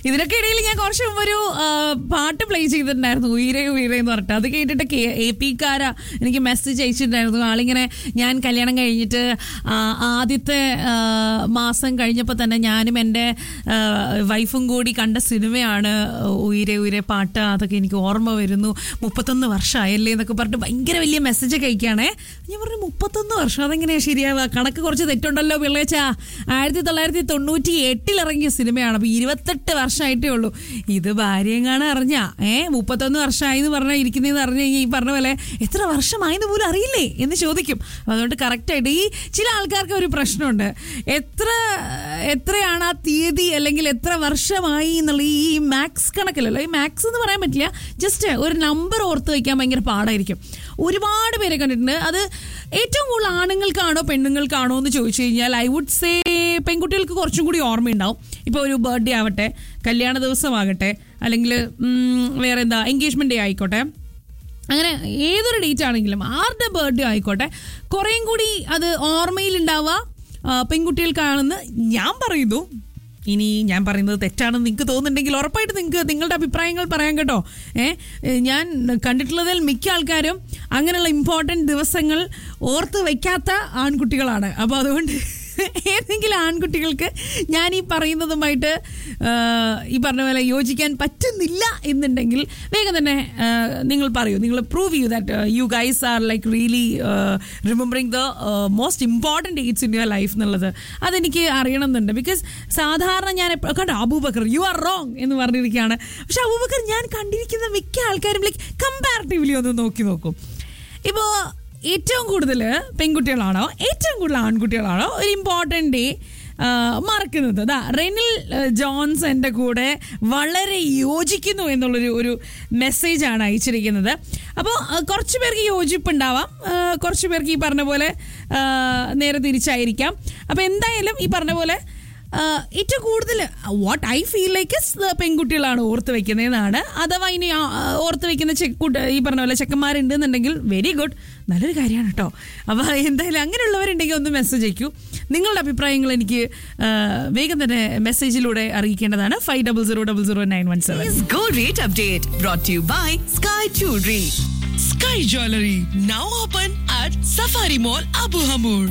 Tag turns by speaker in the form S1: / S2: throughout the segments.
S1: ഇതിനൊക്കെ ഇടയിൽ ഞാൻ കുറച്ച് മുമ്പ് ഒരു ആ, പാട്ട് പ്ലേ ചെയ്തിട്ടുണ്ടായിരുന്നു ഉയരെ ഉയരെ എന്ന് പറഞ്ഞിട്ട് അത് കേട്ടിട്ട് കെ എ പിക്കാര എനിക്ക് മെസ്സേജ് അയച്ചിട്ടുണ്ടായിരുന്നു ആളിങ്ങനെ ഞാൻ കല്യാണം കഴിഞ്ഞിട്ട് ആ, ആദ്യത്തെ ആ, മാസം കഴിഞ്ഞപ്പോൾ തന്നെ ഞാനും എൻ്റെ ആ, വൈഫും കൂടി കണ്ട സിനിമയാണ് ഉയരെ ഉയരെ പാട്ട് അതൊക്കെ എനിക്ക് ഓർമ്മ വരുന്നു മുപ്പത്തൊന്ന് വർഷമായല്ലേ എന്നൊക്കെ പറഞ്ഞിട്ട് ഭയങ്കര വലിയ മെസ്സേജ് ഒക്കെ അയക്കുകയാണേ ഞാൻ പറഞ്ഞു മുപ്പത്തൊന്ന് വർഷം അതെങ്ങനെയാ ശരിയാവുക കണക്ക് കുറച്ച് തെറ്റുണ്ടല്ലോ പിള്ളേച്ച ആയിരത്തി തൊള്ളായിരത്തി തൊണ്ണൂറ്റി എട്ടിൽ ഇറങ്ങിയ സിനിമയാണ് അപ്പൊ ഇരുപത്തെട്ട് വർഷമായിട്ടേ ഉള്ളൂ ഇത് ഭാര്യയും കാണാൻ അറിഞ്ഞ ഏ മുപ്പത്തൊന്ന് വർഷമായി എന്ന് പറഞ്ഞാൽ ഇരിക്കുന്നതെന്ന് അറിഞ്ഞു കഴിഞ്ഞാൽ ഈ പറഞ്ഞ പോലെ എത്ര വർഷമായെന്ന് പോലും അറിയില്ലേ എന്ന് ചോദിക്കും അപ്പൊ അതുകൊണ്ട് കറക്റ്റായിട്ട് ഈ ചില ആൾക്കാർക്ക് ഒരു പ്രശ്നമുണ്ട് എത്ര എത്രയാണ് ആ തീയതി അല്ലെങ്കിൽ എത്ര വർഷമായി എന്നുള്ള ഈ മാക്സ് കണക്കിലല്ലോ ഈ മാക്സ് എന്ന് പറയാൻ പറ്റില്ല ജസ്റ്റ് ഒരു നമ്പർ ഓർത്ത് വയ്ക്കാൻ ഭയങ്കര പാടായിരിക്കും ഒരുപാട് പേരെ കണ്ടിട്ടുണ്ട് അത് ഏറ്റവും കൂടുതൽ ആണുങ്ങൾക്കാണോ പെണ്ണുങ്ങൾക്കാണോ എന്ന് ചോദിച്ചു കഴിഞ്ഞാൽ ഐ വുഡ് സേ പെൺകുട്ടികൾക്ക് കുറച്ചും കൂടി ഓർമ്മയുണ്ടാവും ഇപ്പോൾ ഒരു ബർത്ത്ഡേ ആവട്ടെ കല്യാണ ദിവസമാകട്ടെ അല്ലെങ്കിൽ ഉം, വേറെ എന്താ എൻഗേജ്മെന്റ് ഡേ ആയിക്കോട്ടെ അങ്ങനെ ഏതൊരു ഡേറ്റ് ആണെങ്കിലും ആരുടെ ബർത്ത്ഡേ ആയിക്കോട്ടെ കുറേയും കൂടി അത് ഓർമ്മയിലുണ്ടാവുക ആ, പെൺകുട്ടികൾക്കാണെന്ന് ഞാൻ പറയുന്നു ഇനി ഞാൻ പറയുന്നത് തെറ്റാണെന്ന് നിങ്ങൾക്ക് തോന്നുന്നുണ്ടെങ്കിൽ ഉറപ്പായിട്ട് നിങ്ങൾക്ക് നിങ്ങളുടെ അഭിപ്രായങ്ങൾ പറയാം കേട്ടോ ഏ ഏ, ഞാൻ കണ്ടിട്ടുള്ളതിൽ മിക്ക ആൾക്കാരും അങ്ങനെയുള്ള ഇമ്പോർട്ടൻറ്റ് ദിവസങ്ങൾ ഓർത്ത് വയ്ക്കാത്ത ആൺകുട്ടികളാണ് അപ്പോൾ അതുകൊണ്ട് ഏതെങ്കിലും ആൺകുട്ടികൾക്ക് ഞാൻ ഈ പറയുന്നതുമായിട്ട് ആ, ഈ പറഞ്ഞ പോലെ യോജിക്കാൻ പറ്റുന്നില്ല എന്നുണ്ടെങ്കിൽ വേഗം തന്നെ ആ, നിങ്ങൾ പറയൂ നിങ്ങൾ പ്രൂവ് ചെയ്യൂ that you guys are like really remembering the most important dates in your life എന്നുള്ളത് അതെനിക്ക് അറിയണം എന്നുണ്ട് ബിക്കോസ് സാധാരണ ഞാൻ എപ്പ- കണ്ടോ അബൂബക്കർ യു ആർ റോങ് എന്ന് പറഞ്ഞിരിക്കുകയാണ് പക്ഷെ അബൂബക്കർ ഞാൻ കണ്ടിരിക്കുന്ന മിക്ക ആൾക്കാരും ലൈക്ക് കമ്പാരിറ്റീവ്ലി ഒന്ന് നോക്കി നോക്കും ഇപ്പോൾ ഏറ്റവും കൂടുതൽ പെൺകുട്ടികളാണോ ഏറ്റവും കൂടുതൽ ആൺകുട്ടികളാണോ ഒരു ഇമ്പോർട്ടൻ്റ് ഡേ മറക്കുന്നത് ദാ റെനിൽ ആ, ജോൺസ് എൻ്റെ കൂടെ വളരെ യോജിക്കുന്നു എന്നുള്ളൊരു ഒരു മെസ്സേജാണ് അയച്ചിരിക്കുന്നത് അപ്പോൾ കുറച്ച് പേർക്ക് യോജിപ്പുണ്ടാവാം ആ, കുറച്ച് പേർക്ക് ഈ പറഞ്ഞ പോലെ ആ, നേരെ തിരിച്ചായിരിക്കാം അപ്പോൾ എന്തായാലും ഈ പറഞ്ഞ പോലെ ആഹ് ഏറ്റവും കൂടുതൽ വാട്ട് ഐ ഫീൽ ലൈക്ക് പെൺകുട്ടികളാണ് ഓർത്ത് വെക്കുന്നതെന്നാണ് അഥവാ ഇനി ആ, ഓർത്ത് വെക്കുന്ന ചെക്കുട്ട് ഈ പറഞ്ഞ പോലെ ചെക്കന്മാരുണ്ട് എന്നുണ്ടെങ്കിൽ വെരി ഗുഡ് നല്ലൊരു കാര്യമാണ് കേട്ടോ അപ്പോൾ എന്തായാലും അങ്ങനെയുള്ളവരുണ്ടെങ്കിൽ ഒന്ന് മെസ്സേജ് അയക്കൂ നിങ്ങളുടെ അഭിപ്രായങ്ങൾ എനിക്ക് ആഹ്, വേഗം തന്നെ മെസ്സേജിലൂടെ അറിയിക്കേണ്ടതാണ് five double zero double zero nine one seven
S2: This Gold Rate Update brought to you by Sky Jewelry.
S3: Sky Jewelry now open at Safari Mall Abu Hamur.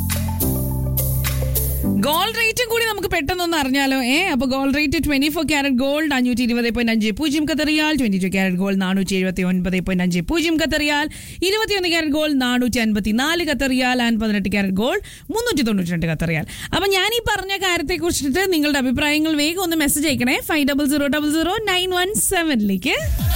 S1: Gold റേറ്റും കൂടി നമുക്ക് പെട്ടെന്നൊന്ന് അറിഞ്ഞാലോ ഏ അപ്പൊ gold rate twenty four carat gold അഞ്ഞൂറ്റി ഇരുപത് point അഞ്ച് പൂജ്യം കത്തറിയാൽ ട്വന്റി ടു ക്യാരറ്റ് ഗോൾഡ് നാനൂറ്റി എഴുപത്തി ഒൻപത് പോയിന്റ് അഞ്ച് പൂജ്യം കത്തറിയാൽ ഇരുപത്തിയൊന്ന് ക്യാരറ്റ് ഗോൾഡ് നാനൂറ്റി അൻപത്തി നാല് കത്തറിയാൽ ആൻഡ് പതിനെട്ട് ക്യാരറ്റ് ഗോൾഡ് മുന്നൂറ്റി തൊണ്ണൂറ്റി രണ്ട് കത്തറിയാൽ അപ്പൊ ഞാൻ ഈ പറഞ്ഞ കാര്യത്തെ കുറിച്ചിട്ട് നിങ്ങളുടെ അഭിപ്രായങ്ങൾ വേഗം ഒന്ന് മെസ്സേജ് അയക്കണേ five double zero double zero nine one സെവനിലേക്ക്